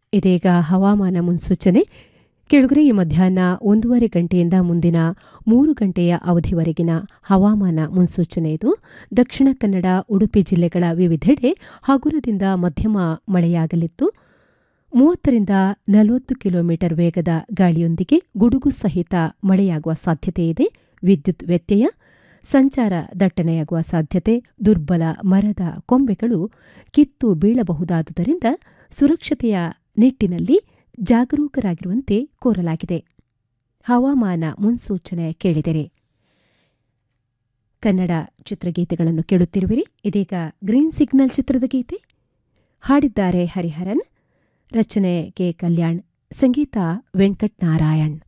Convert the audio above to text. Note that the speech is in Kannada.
ಇದೀಗ ಹವಾಮಾನ ಮುನ್ಸೂಚನೆ ಕೆಳಗರೆ ಈ ಮಧ್ಯಾಹ್ನ ಒಂದೂವರೆ ಗಂಟೆಯಿಂದ ಮುಂದಿನ ಮೂರು ಗಂಟೆಯ ಅವಧಿವರೆಗಿನ ಹವಾಮಾನ ಮುನ್ಸೂಚನೆ ಇದು ದಕ್ಷಿಣ ಕನ್ನಡ ಉಡುಪಿ ಜಿಲ್ಲೆಗಳ ವಿವಿಧೆಡೆ ಹಗುರದಿಂದ ಮಧ್ಯಮ ಮಳೆಯಾಗಲಿದ್ದು ಮೂವತ್ತರಿಂದ ನಲವತ್ತು ಕಿಲೋಮೀಟರ್ ವೇಗದ ಗಾಳಿಯೊಂದಿಗೆ ಗುಡುಗು ಸಹಿತ ಮಳೆಯಾಗುವ ಸಾಧ್ಯತೆ ಇದೆ ವಿದ್ಯುತ್ ವ್ಯತ್ಯಯ ಸಂಚಾರ ದಟ್ಟಣೆಯಾಗುವ ಸಾಧ್ಯತೆ ದುರ್ಬಲ ಮರದ ಕೊಂಬೆಗಳು ಕಿತ್ತು ಬೀಳಬಹುದಾದುದರಿಂದ ಸುರಕ್ಷತೆಯ ನಿಟ್ಟಿನಲ್ಲಿ ಜಾಗರೂಕರಾಗಿರುವಂತೆ ಕೋರಲಾಗಿದೆ ಹವಾಮಾನ ಮುನ್ಸೂಚನೆ ಕೇಳಿದರೆ ಕನ್ನಡ ಚಿತ್ರಗೀತೆಗಳನ್ನು ಕೇಳುತ್ತಿರುವಿರಿ ಇದೀಗ ಗ್ರೀನ್ ಸಿಗ್ನಲ್ ಚಿತ್ರದ ಗೀತೆ ಹಾಡಿದ್ದಾರೆ ಹರಿಹರನ್ ರಚನೆ ಕೆ ಕಲ್ಯಾಣ್ ಸಂಗೀತ ವೆಂಕಟ್ ನಾರಾಯಣ್